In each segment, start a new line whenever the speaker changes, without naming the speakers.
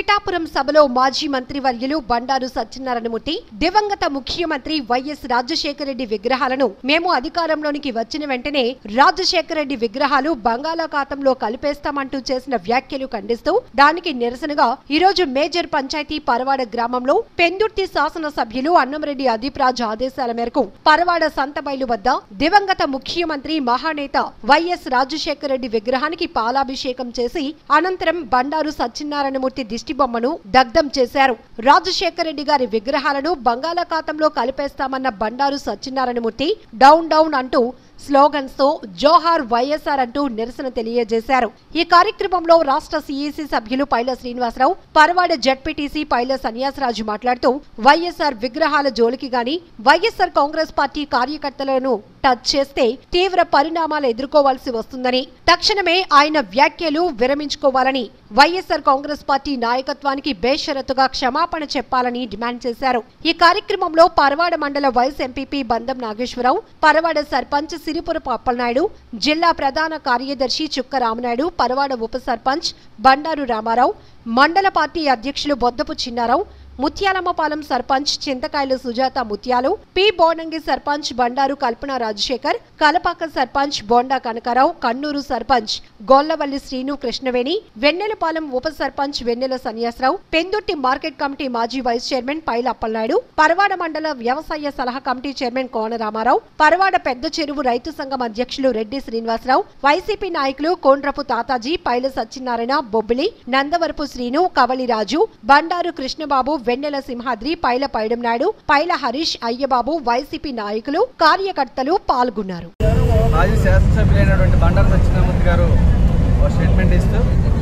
పిఠాపురం సభలో మాజీ మంత్రివర్యులు బండారు సత్యనారాయణమూర్తి దివంగత ముఖ్యమంత్రి వైఎస్ రాజశేఖర రెడ్డి విగ్రహాలను మేము అధికారంలోనికి వచ్చిన వెంటనే రాజశేఖర రెడ్డి విగ్రహాలు బంగాళాఖాతంలో కలిపేస్తామంటూ చేసిన వ్యాఖ్యలు ఖండిస్తూ దానికి నిరసనగా ఈరోజు మేజర్ పంచాయతీ పరవాడ గ్రామంలో పెందుర్తి శాసనసభ్యులు అన్నంరెడ్డి అదీప్ రాజు ఆదేశాల మేరకు పరవాడ సంతబైలు వద్ద దివంగత ముఖ్యమంత్రి మహానేత వైఎస్ రాజశేఖర రెడ్డి విగ్రహానికి పాలాభిషేకం చేసి అనంతరం బండారు సత్యనారాయణమూర్తి దిష్టిబొమ్మను దగ్ధం చేశారు రాజశేఖర రెడ్డి గారి విగ్రహాలను బంగాళాఖాతంలో కలిపేస్తామన్న బండారు సత్యనారాయణమూర్తి డౌన్ డౌన్ అంటూ స్లోగన్స్ తో జోహార్ వైఎస్ఆర్ అంటూ నిరసన తెలియజేశారు ఈ కార్యక్రమంలో రాష్ట్ర సిఈసి సభ్యులు పైల శ్రీనివాసరావు పరవాడ జడ్పీటీసీ పైల సన్యాసరాజు మాట్లాడుతూ వైఎస్ఆర్ విగ్రహాల జోలికి గాని వైఎస్ఆర్ కాంగ్రెస్ పార్టీ కార్యకర్తలను టచ్ చేస్తే తీవ్ర పరిణామాలు ఎదుర్కోవాల్సి వస్తుందని తక్షణమే ఆయన వ్యాఖ్యలు విరమించుకోవాలని వైఎస్ఆర్ కాంగ్రెస్ పార్టీ నాయకత్వానికి బేషరతుగా క్షమాపణ చెప్పాలని డిమాండ్ చేశారు ఈ కార్యక్రమంలో పరవాడ మండల వైస్ ఎంపీపీ బందం నాగేశ్వరరావు పరవాడ సర్పంచ్ సిరిపురపు అప్పలనాయుడు జిల్లా ప్రధాన కార్యదర్శి చుక్క రామనాయుడు పరవాడ ఉప సర్పంచ్ బండారు రామారావు మండల పార్టీ అధ్యక్షులు బొద్దపు చిన్నారావు ముత్యాలమ్మపాలెం సర్పంచ్ చింతకాయలు సుజాత ముత్యాలు పి బోనంగి సర్పంచ్ బండారు కల్పన రాజశేఖర్ కలపాక సర్పంచ్ బోండా కనకారావు కన్నూరు సర్పంచ్ గొల్లవల్లి శ్రీను కృష్ణవేణి వెన్నెలపాలెం ఉప సర్పంచ్ వెన్నెల సన్యాసరావు పెందుర్తి మార్కెట్ కమిటీ మాజీ వైస్ చైర్మన్ పైల అప్పలనాయుడు పరవాడ మండల వ్యవసాయ సలహా కమిటీ చైర్మన్ కోన రామారావు పరవాడ పెద్ద చెరువు రైతు సంఘం అధ్యక్షులు రెడ్డి శ్రీనివాసరావు వైసీపీ నాయకులు కోండ్రపు తాతాజీ పైల సత్యనారాయణ బొబ్బిలి నందవరపు శ్రీను కవలిరాజు బండారు కృష్ణబాబు వెన్నెల సింహాద్రి పైల పైడం నాయుడు పైల హరీష్ అయ్యబాబు వైసీపీ నాయకులు కార్యకర్తలు పాల్గొన్నారు
మాజీ శాసనసభ్యులైనటువంటి బండారు సత్యనారాయణ గారు ఒక స్టేట్మెంట్ ఇస్తూ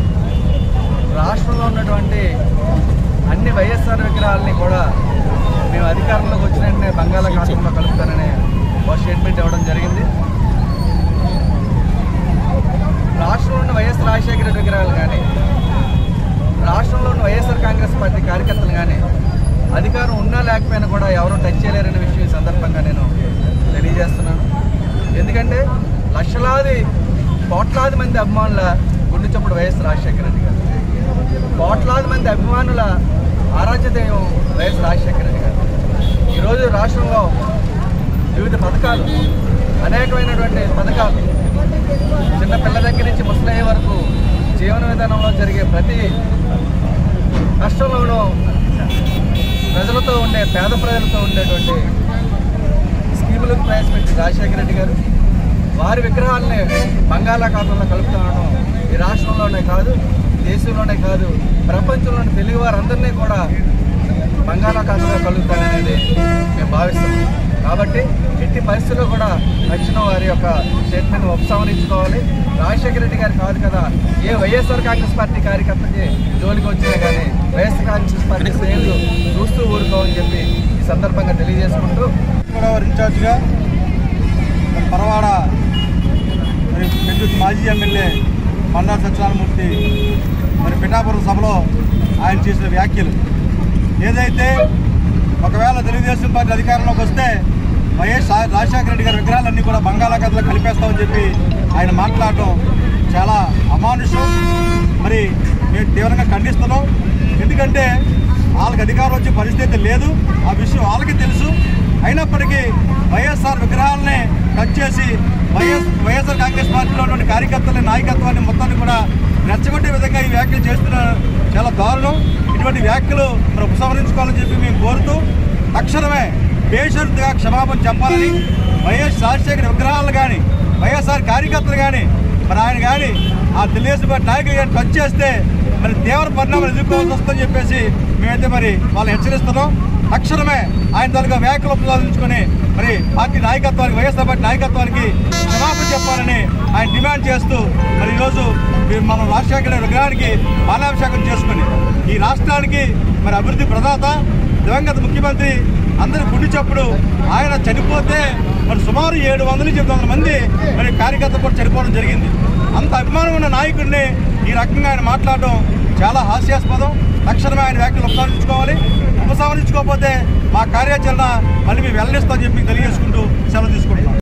రాష్ట్రంలో ఉన్నటువంటి అన్ని వైఎస్ఆర్ విగ్రహాలని కూడా మేము అధికారంలోకి వచ్చిన వెంటనే బంగాళాఖాతంలో కలుపుతానని ఒక స్టేట్మెంట్ ఇవ్వడం జరిగింది రాష్ట్రంలో ఉన్న వైఎస్ రాజశేఖర రెడ్డి విగ్రహాలు కానీ రాష్ట్రంలో ఉన్న వైఎస్ఆర్ కాంగ్రెస్ పార్టీ కార్యకర్తలు కానీ అధికారం ఉన్నా లేకపోయినా కూడా ఎవరు టచ్ చేయలేరనే విషయం ఈ సందర్భంగా నేను తెలియజేస్తున్నాను ఎందుకంటే లక్షలాది కోట్లాది మంది అభిమానుల గుండె చప్పుడు వైఎస్ రాజశేఖర రెడ్డి గారు కోట్లాది మంది అభిమానుల ఆరాధ్య దైవం వైఎస్ రాజశేఖర రెడ్డి గారు ఈరోజు రాష్ట్రంలో వివిధ పథకాలు అనేకమైనటువంటి పథకాలు చిన్న పిల్ల దగ్గర నుంచి ముసలయ్యే వరకు జీవన విధానంలో జరిగే ప్రతి కష్టంలోనూ ప్రజలతో ఉండే పేద ప్రజలతో ఉండేటువంటి స్కీములకు ప్రవేశపెట్టి రాజశేఖర రెడ్డి గారు వారి విగ్రహాలని బంగాళాఖాతంలో కలుపుతుండడం ఈ రాష్ట్రంలోనే కాదు దేశంలోనే కాదు ప్రపంచంలోని తెలుగు వారందరినీ కూడా బంగాళాఖాతంలో కలుగుతారనేది మేము భావిస్తున్నాం కాబట్టి ఎట్టి పరిస్థితుల్లో కూడా తక్షణ వారి యొక్క స్టేట్మెంట్ ఉపసంహరించుకోవాలి రాజశేఖర రెడ్డి గారు కాదు కదా ఏ వైఎస్ఆర్ కాంగ్రెస్ పార్టీ కార్యకర్తకి జోలికి వచ్చినా కానీ వైఎస్ఆర్ కాంగ్రెస్ పార్టీ శ్రేణులు చూస్తూ ఊరుకోమని చెప్పి ఈ సందర్భంగా తెలియజేసుకుంటూ
గోదావరి ఇన్ఛార్జిగా మరి పరవాడ మరి పెందుర్తి మాజీ ఎమ్మెల్యే బండారు సత్యనారాయణమూర్తి మరి పిఠాపురం సభలో ఆయన చేసిన వ్యాఖ్యలు ఏదైతే ఒకవేళ తెలుగుదేశం పార్టీ అధికారంలోకి వస్తే వైఎస్ రా- రాజశేఖర రెడ్డి గారి విగ్రహాలన్నీ కూడా బంగాళాఖాతంలో కలిపేస్తామని చెప్పి ఆయన మాట్లాడటం చాలా అమానుషం మరి మేము తీవ్రంగా ఖండిస్తున్నాం ఎందుకంటే వాళ్ళకి అధికారం వచ్చే పరిస్థితి లేదు ఆ విషయం వాళ్ళకి తెలుసు అయినప్పటికీ వైఎస్ఆర్ విగ్రహాలనే టచ్ చేసి వైఎస్ వైఎస్ఆర్ కాంగ్రెస్ పార్టీలో ఉన్నటువంటి కార్యకర్తల నాయకత్వాన్ని మొత్తాన్ని కూడా రెచ్చగొట్టే విధంగా ఈ వ్యాఖ్యలు చేస్తున్న చాలా దారుణం ఇటువంటి వ్యాఖ్యలు మరి ఉపసంహరించుకోవాలని చెప్పి మేము కోరుతూ తక్షణమే బేషరతుగా క్షమాపణ చెప్పాలని వైఎస్ రాజశేఖర విగ్రహాలు కానీ వైఎస్ఆర్ కార్యకర్తలు కానీ మరి ఆయన కానీ ఆ తెలుగుదేశం పార్టీ నాయకులు కానీ టచ్ చేస్తే మరి తీవ్ర పరిణామాలు ఎదుర్కోవాల్సి వస్తుందని చెప్పేసి మేమైతే మరి వాళ్ళు హెచ్చరిస్తున్నాం తక్షణమే ఆయన తాలూకా వ్యాఖ్యలు ఉపయోగించుకొని మరి పార్టీ నాయకత్వానికి వైఎస్ఆర్ పార్టీ నాయకత్వానికి క్షమాపణ చెప్పాలని ఆయన డిమాండ్ చేస్తూ మరి ఈరోజు మీరు మనం రాజశేఖర విగ్రహానికి బాలాభిషేకం చేసుకుని ఈ రాష్ట్రానికి మరి అభివృద్ధి ప్రదాత దివంగత ముఖ్యమంత్రి అందరి గుండి చప్పుడు ఆయన చనిపోతే మరి సుమారు ఏడు వందల నుంచి ఎనిమిది వందల మంది మరి కార్యకర్తలు కూడా చనిపోవడం జరిగింది అంత అభిమానం ఉన్న నాయకుడిని ఈ రకంగా ఆయన మాట్లాడడం చాలా హాస్యాస్పదం తక్షణమే ఆయన వ్యాఖ్యలు ఉపసంహరించుకోవాలి ఉపసంహరించుకోకపోతే మా కార్యాచరణ మళ్ళీ మేము వెల్లడిస్తామని చెప్పి తెలియజేసుకుంటూ సెలవు తీసుకుంటున్నాం